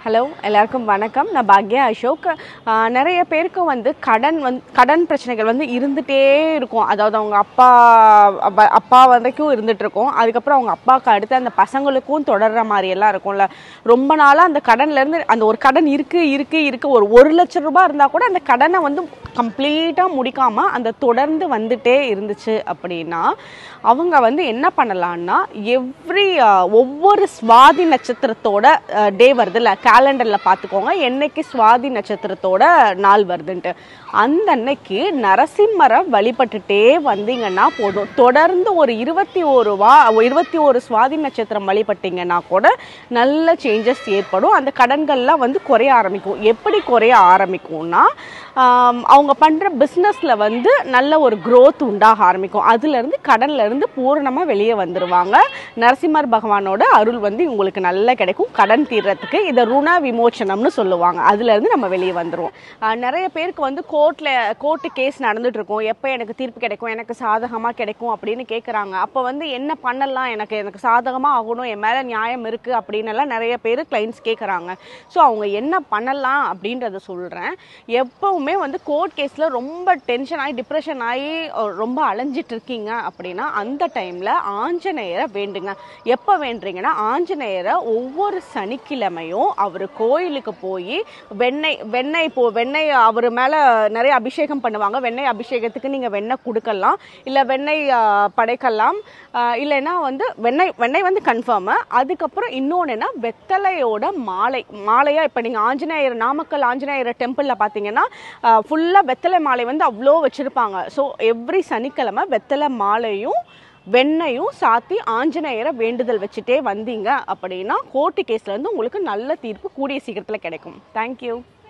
hello எல்லாருக்கும் வணக்கம் நான் பாக்யா அசோக் ஆஹ் நிறைய பேருக்கு வந்து கடன் வந்து கடன் பிரச்சனைகள் வந்து இருந்துகிட்டே இருக்கும் அதாவது அவங்க அப்பா அப்பா- அப்பா வரைக்கும் இருந்துட்டு இருக்கும் அதுக்கப்புறம் அவங்க அப்பாவுக்கு அடுத்து அந்த பசங்களுக்கும் தொடர்ற மாதிரி எல்லாம் இருக்கும்ல ரொம்ப நாளாக அந்த கடன்ல இருந்து அந்த ஒரு கடன் இருக்கு இருக்கு இருக்கு ஒரு ஒரு லட்சம் ரூபாய் இருந்தால் கூட அந்த கடனை வந்து கம்ப்ளீட்டாக முடிக்காம அந்த தொடர்ந்து வந்துட்டே இருந்துச்சு அப்படின்னா அவங்க வந்து என்ன பண்ணலான்னா எவ்ரி ஒவ்வொரு சுவாதி நட்சத்திரத்தோட டே வருதுல்ல கேலண்டரில் பார்த்துக்கோங்க என்னைக்கு சுவாதி நட்சத்திரத்தோட நாள் வருதுன்ட்டு அந்த அன்னைக்கு நரசிம்மரை வழிபட்டுட்டே வந்தீங்கன்னா போதும் தொடர்ந்து ஒரு இருபத்தி ஒரு வா இருபத்தி ஒரு சுவாதி நட்சத்திரம் வழிபட்டீங்கன்னா கூட நல்ல சேஞ்சஸ் ஏற்படும் அந்த கடன்கள்லாம் வந்து குறைய ஆரம்பிக்கும் எப்படி குறைய ஆரம்பிக்கும்னா ஆம், அவங்க பண்ணுற பிஸ்னஸில் வந்து நல்ல ஒரு growth உண்டாக ஆரம்பிக்கும் அதுலேருந்து கடன்லேருந்து பூரணமாக வெளியே வந்துடுவாங்க நரசிம்மர் பகவானோட அருள் வந்து உங்களுக்கு நல்லா கிடைக்கும் கடன் தீர்றதுக்கு இதை ருண விமோச்சனம்னு சொல்லுவாங்க அதுலேருந்து நம்ம வெளியே வந்துடுவோம் ஆஹ், நிறைய பேருக்கு வந்து கோர்ட்டில் கோர்ட்டு கேஸ் நடந்துட்டு இருக்கும் எப்போ எனக்கு தீர்ப்பு கிடைக்கும் எனக்கு சாதகமாக கிடைக்கும் அப்படின்னு கேட்குறாங்க அப்போ வந்து என்ன பண்ணலாம் எனக்கு எனக்கு சாதகமாக ஆகணும் என் மேலே நியாயம் இருக்குது அப்படின்னு எல்லாம் நிறைய பேர் கிளைண்ட்ஸ் கேட்குறாங்க ஸோ அவங்க என்ன பண்ணலாம் அப்படின்றத சொல்கிறேன் எப்பவுமே வந்து கோர்ட் கேஸில் ரொம்ப டென்ஷன் ஆகி டிப்ரெஷன் ஆகி அஹ், ரொம்ப அலைஞ்சிட்டு இருக்கீங்க அப்படின்னா அந்த டைமில் ஆஞ்சநேயரை வேண்டுங்க எப்போ வேண்டுறீங்கன்னா ஆஞ்சநேயரை ஒவ்வொரு சனிக்கிழமையும் அவர் கோயிலுக்கு போய் வெண்ணெய் வெண்ணெய் போ வெண்ணெய் அவர் மேலே நிறைய அபிஷேகம் பண்ணுவாங்க வெண்ணெய் அபிஷேகத்துக்கு நீங்கள் வெண்ணெய் கொடுக்கலாம் இல்லை வெண்ணெய் ஆ, படைக்கலாம் ஆ, இல்லைன்னா வந்து வெண்ணெய் வெண்ணெய் வந்து கன்ஃபார்மு அதுக்கப்புறம் இன்னொன்றுனா வெத்தலையோட மாலை மாலையாக இப்போ நீங்கள் ஆஞ்சநேயர் நாமக்கல் ஆஞ்சநேயர் டெம்பிளில் பார்த்தீங்கன்னா ஃபுல்லாக வெத்தலை மாலை வந்து அவ்வளோ வச்சுருப்பாங்க ஸோ எவ்ரி சனிக்கிழமை வெத்தலை மாலையும் வெண்ணையும் சாத்தி ஆஞ்சநேயரை வேண்டுதல் வச்சுட்டே வந்தீங்க அப்படின்னா கோர்ட்டு கேஸ்லேருந்து உங்களுக்கு நல்ல தீர்ப்பு கூடிய சீக்கிரத்தில் கிடைக்கும் தேங்க்யூ